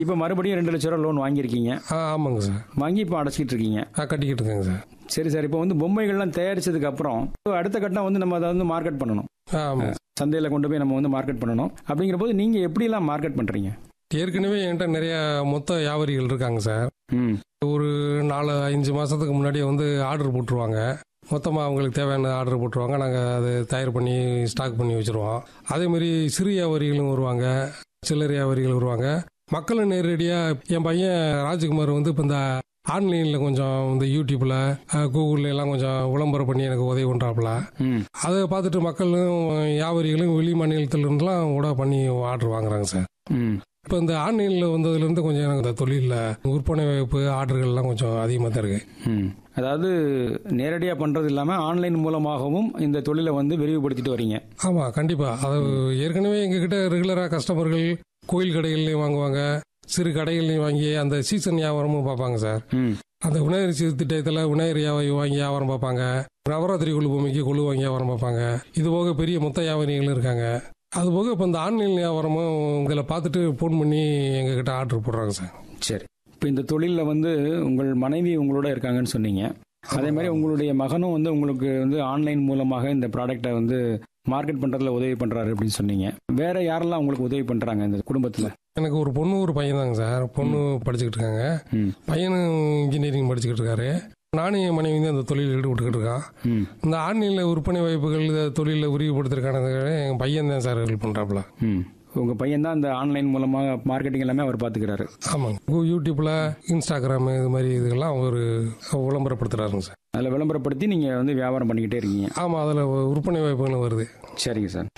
இப்போ மறுபடியும் ரெண்டு லட்ச ரூபா லோன் வாங்கியிருக்கீங்க ஆ ஆமாங்க சார் வாங்கி இப்போ அடைச்சிக்கிட்டு இருக்கீங்க ஆ கட்டிக்கிட்டு இருக்கேங்க சார் சரி சார் இப்போ வந்து பொம்மைகள்லாம் தயாரிச்சதுக்கு அப்புறம் அடுத்த கட்டம் வந்து நம்ம அதை வந்து மார்க்கெட் பண்ணணும் ஆ ஆமாங்க சந்தையில் கொண்டு போய் நம்ம வந்து மார்க்கெட் பண்ணணும் அப்படிங்கிற போது நீங்கள் எப்படிலாம் மார்க்கெட் பண்ணுறீங்க ஏற்கனவே என்கிட்ட நிறைய மொத்த வியாபாரிகள் இருக்காங்க சார் ம் ஒரு நாலு அஞ்சு மாதத்துக்கு முன்னாடியே வந்து ஆர்டர் போட்டுருவாங்க மொத்தமாக அவங்களுக்கு தேவையான ஆர்டர் போட்டுருவாங்க நாங்கள் அதை தயார் பண்ணி ஸ்டாக் பண்ணி வச்சுருவோம் அதேமாதிரி சிறு வியாபாரிகளும் வருவாங்க சில்லறை வியாபாரிகள் வருவாங்க மக்களும் நேரடியாக என் பையன் ராஜ்குமார் வந்து இப்போ இந்த ஆன்லைனில் கொஞ்சம் இந்த யூடியூப்பில் கூகுளில் எல்லாம் கொஞ்சம் விளம்பரம் பண்ணி எனக்கு உதவி பண்ணுறாப்புல ம் அதை பார்த்துட்டு மக்களும் வியாபாரிகளும் வெளி மாநிலத்திலிருந்துலாம் கூட பண்ணி ஆர்டர் வாங்குறாங்க சார் ம் இப்போ இந்த ஆன்லைனில் வந்ததுலேருந்து கொஞ்சம் எனக்கு இந்த தொழிலில் விற்பனை வாய்ப்பு ஆர்டர்கள்லாம் கொஞ்சம் அதிகமாக தான் இருக்கு ம் அதாவது நேரடியாக பண்ணுறது இல்லாமல் ஆன்லைன் மூலமாகவும் இந்த தொழிலை வந்து விரிவுபடுத்திட்டு வரீங்க ஆமாம் கண்டிப்பாக அது ஏற்கனவே எங்ககிட்ட ரெகுலராக கஸ்டமர்கள் கோயில் கடைகள்லையும் வாங்குவாங்க சிறு கடைகள்லையும் வாங்கி அந்த சீசன் வியாபாரமும் பார்ப்பாங்க சார் ம் அந்த விநாயகர் சதுர்த்தி விநாயகர் வியாபாரி வாங்கி வியாபாரம் பார்ப்பாங்க நவராத்திரி குழு பூமிக்கு குழு வாங்கி வியாபாரம் பார்ப்பாங்க இது போக பெரிய மொத்த வியாபாரிகளும் இருக்காங்க அது போக இப்போ இந்த ஆன்லைன் வியாபாரமும் இதில் பார்த்துட்டு ஃபோன் பண்ணி எங்ககிட்ட ஆர்டர் போடுறாங்க சார் சரி இப்போ இந்த தொழிலில் வந்து உங்கள் மனைவி உங்களோட இருக்காங்கன்னு சொன்னீங்க அதே மாதிரி உங்களுடைய மகனும் வந்து உங்களுக்கு வந்து ஆன்லைன் மூலமாக இந்த ப்ராடக்டை வந்து மார்க்கெட் பண்ணுறதுல உதவி பண்ணுறாரு அப்படின்னு சொன்னீங்க வேற யாரெல்லாம் உங்களுக்கு உதவி பண்ணுறாங்க இந்த குடும்பத்தில் எனக்கு ஒரு பொண்ணு ஒரு பையன் தாங்க சார் பொண்ணு படிச்சுக்கிட்டு இருக்காங்க ம் பையனும் இன்ஜினியரிங் படிச்சுக்கிட்டு இருக்காரு நானும் என் மனைவி தான் அந்த தொழிலில் ஈடுபட்டுக்கிட்டு இருக்கான் ம் இந்த ஆன்லைனில் விற்பனை வாய்ப்புகள் இந்த தொழிலில் விரிவுபடுத்துறதுக்கான எங்கள் பையன் தான் சார் ஹெல்ப் பண்ணுறாப்புல ம் உங்கள் பையன் தான் இந்த ஆன்லைன் மூலமாக மார்க்கெட்டிங் எல்லாமே அவர் பார்த்துக்கிறாரு ஆமாங்க யூடியூப்பில் இன்ஸ்டாகிராம் இது மாதிரி இதுக்கெல்லாம் ஒரு விளம்பரப்படுத்துறாருங்க சார் அதில் விளம்பரப்படுத்தி நீங்கள் வந்து வியாபாரம் பண்ணிக்கிட்டே இருக்கீங்க ஆமாம் அதில் விற்பனை வாய்ப்புகளும் வருது சரிங்க சார்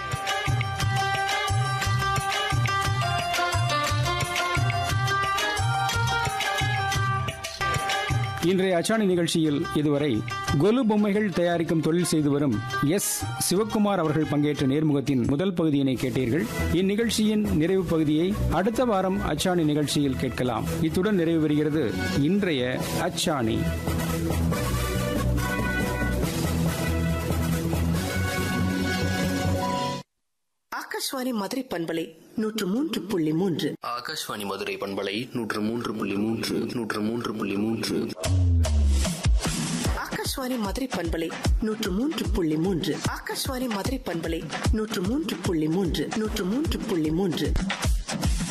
இன்றைய அச்சாணி நிகழ்ச்சியில் இதுவரை கொலு பொம்மைகள் தயாரிக்கும் தொழில் செய்து வரும் எஸ் சிவக்குமார் அவர்கள் பங்கேற்ற நேர்முகத்தின் முதல் பகுதியினை கேட்டீர்கள் இந்நிகழ்ச்சியின் நிறைவு பகுதியை அடுத்த வாரம் அச்சாணி நிகழ்ச்சியில் கேட்கலாம் இத்துடன் நிறைவு பெறுகிறது இன்றைய அச்சாணி ஆகாஷ்வாணி மதுரை பண்பலை நூற்று மூன்று புள்ளி மூன்று ஆகாஷ்வாணி மதுரை பண்பலை நூற்று மூன்று புள்ளி மூன்று நூற்று மூன்று புள்ளி மூன்று ஆகாஷ்வாணி மதுரை பண்பலை நூற்று மூன்று புள்ளி மூன்று ஆகாஷ்வாணி மதுரை பண்பலை நூற்று மூன்று புள்ளி மூன்று நூற்று மூன்று புள்ளி மூன்று